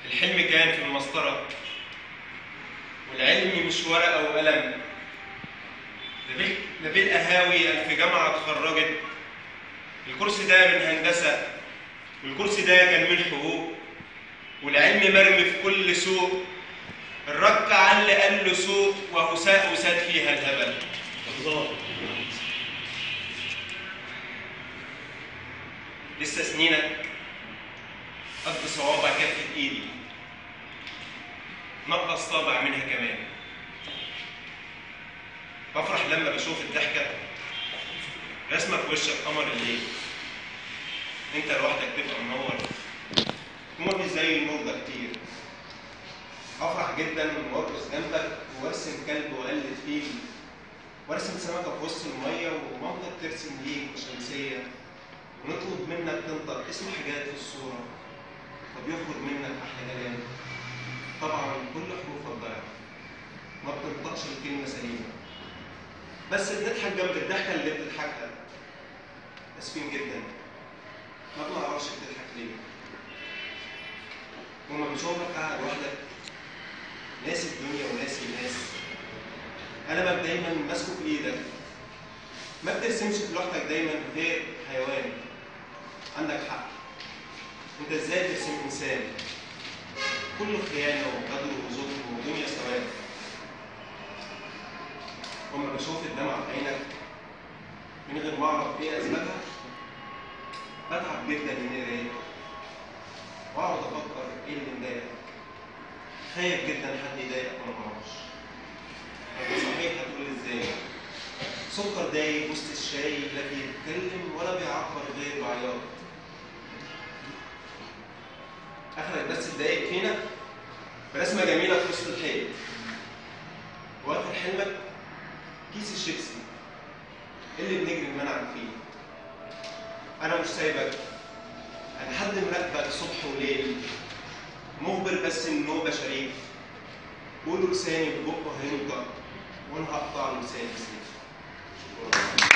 الحلم كان في المسطرة والعلم مش ورقة وقلم ده بال- ده بالقهاوي ألف جامعة اتخرجت الكرسي ده من هندسة والكرسي ده كان من حقوق والعلم مرمي في كل سوق الرك عل قال له سوق وهو ساق وساد فيها الهبل لسه سنينك قد صوابع كفة ايدي نقص طابع منها كمان بفرح لما بشوف الضحكة رسمة في وشك قمر الليل انت لوحدك تبقى منور نور مش زي النور ده كتير افرح جدا وارقص جنبك وارسم كلب واقلد فيه وارسم سمكه في وسط الميه ومامتك ترسم ليك شمسيه ونطلب منك تنطق اسم حاجات في الصوره فبيخرج منك احلى كلام طبعا كل حروفك ضايعه ما بتنطقش الكلمه سليمه بس بنضحك جنب الضحكه اللي بتضحكها اسفين جدا ما بنعرفش بتضحك ليه وما بنشوفك قاعد لوحدك ناسي الدنيا وناسي الناس قلمك دايما ماسكه في ايدك ما بترسمش في لوحدك دايما غير حيوان عندك حق انت ازاي ترسم انسان كله خيانه وقدر وظلم ودنيا سواد وما بشوف الدمعه في عينك من غير ما اعرف ايه اسبابها بتعب جدا من قرايتك واقعد افكر ايه اللي مضايقك خايف جدا حد يضايقك وانا معرفش طب صحيح هتقول ازاي سكر دايب وسط الشاي لا بيتكلم ولا بيعبر غير بعياط اخرك بس تضايق فينا برسمه جميله في وسط الحيط واخر حلمك كيس الشيبسي اللي بنجري المنعم فيه انا مش سايبك انا حد مراقبك صبح وليل مخبر بس النوبه شريف قولوا لساني ببقه هينطق وانا هقطع له لساني بسيف